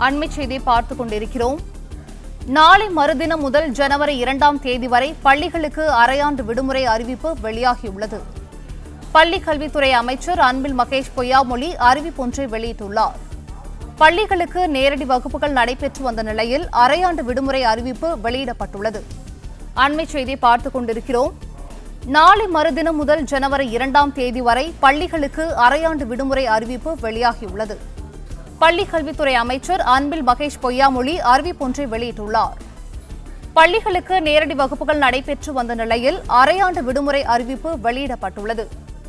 அண்மை செய்தி பார்த்துக் கொண்டிருக்கிறோம் நாளை மறுதினம் முதல் ஜனவரி இரண்டாம் தேதி வரை பள்ளிகளுக்கு அரையாண்டு விடுமுறை அறிவிப்பு வெளியாகியுள்ளது பள்ளி கல்வித்துறை அமைச்சர் அன்பில் மகேஷ் பொய்யாமொழி அறிவிப்பொன்றை வெளியிட்டுள்ளார் பள்ளிகளுக்கு நேரடி வகுப்புகள் நடைபெற்று வந்த நிலையில் அரையாண்டு விடுமுறை அறிவிப்பு வெளியிடப்பட்டுள்ளது அண்மை செய்தி பார்த்துக் கொண்டிருக்கிறோம் நாளை மறுதினம் முதல் ஜனவரி இரண்டாம் தேதி வரை பள்ளிகளுக்கு அரையாண்டு விடுமுறை அறிவிப்பு வெளியாகியுள்ளது பள்ளி கல்வித்துறை அமைச்சர் அன்பில் மகேஷ் பொய்யாமொழி அறிவிப்பொன்றை வெளியிட்டுள்ளார் பள்ளிகளுக்கு நேரடி வகுப்புகள் நடைபெற்று வந்த நிலையில் அரையாண்டு விடுமுறை அறிவிப்பு வெளியிடப்பட்டுள்ளது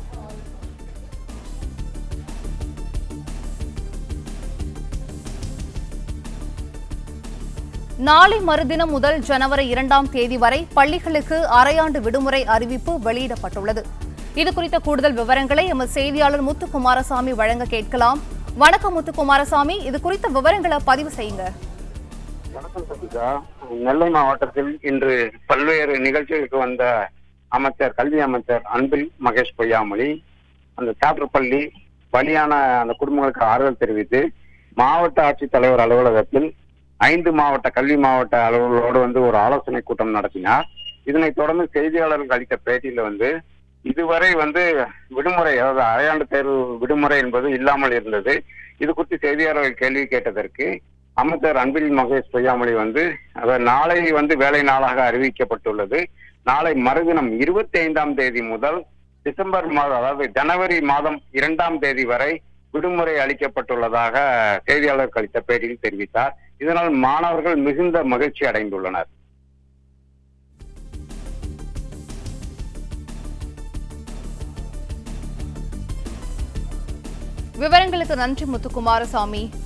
நாளை மறுதினம் முதல் ஜனவரி இரண்டாம் தேதி வரை பள்ளிகளுக்கு அரையாண்டு விடுமுறை அறிவிப்பு வெளியிடப்பட்டுள்ளது இது குறித்த கூடுதல் விவரங்களை எமது செய்தியாளர் முத்து குமாரசாமி வழங்க கேட்கலாம் வணக்கம் முத்து குமாரசாமி இது குறித்த விவரங்களை பதிவு செய்யுங்க வணக்கம் சசிகா நெல்லை மாவட்டத்தில் இன்று பல்வேறு நிகழ்ச்சிகளுக்கு வந்த அமைச்சர் கல்வி அமைச்சர் அன்பில் மகேஷ் பொய்யாமொழி அந்த சாப்டர் பள்ளி பலியான அந்த குடும்பங்களுக்கு ஆறுதல் தெரிவித்து மாவட்ட ஆட்சித்தலைவர் அலுவலகத்தில் ஐந்து மாவட்ட கல்வி மாவட்ட அலுவலரோடு வந்து ஒரு ஆலோசனை கூட்டம் நடத்தினார் இதனைத் தொடர்ந்து செய்தியாளர்களுக்கு அளித்த பேட்டியில வந்து இதுவரை வந்து விடுமுறை அதாவது அரையாண்டு தேர்வு விடுமுறை என்பது இல்லாமல் இருந்தது இது குறித்து செய்தியாளர்கள் கேள்வி கேட்டதற்கு அமைச்சர் அன்பில் மகேஷ் பொய்யாமொழி வந்து அதாவது நாளை வந்து வேலை நாளாக அறிவிக்கப்பட்டுள்ளது நாளை மறுதினம் இருபத்தி ஐந்தாம் தேதி முதல் டிசம்பர் மாதம் அதாவது ஜனவரி மாதம் இரண்டாம் தேதி வரை விடுமுறை அளிக்கப்பட்டுள்ளதாக செய்தியாளருக்கு அளித்த பேட்டியில் தெரிவித்தார் இதனால் மாணவர்கள் மிகுந்த மகிழ்ச்சி அடைந்துள்ளனர் விவரங்களுக்கு நன்றி முத்து குமாரசாமி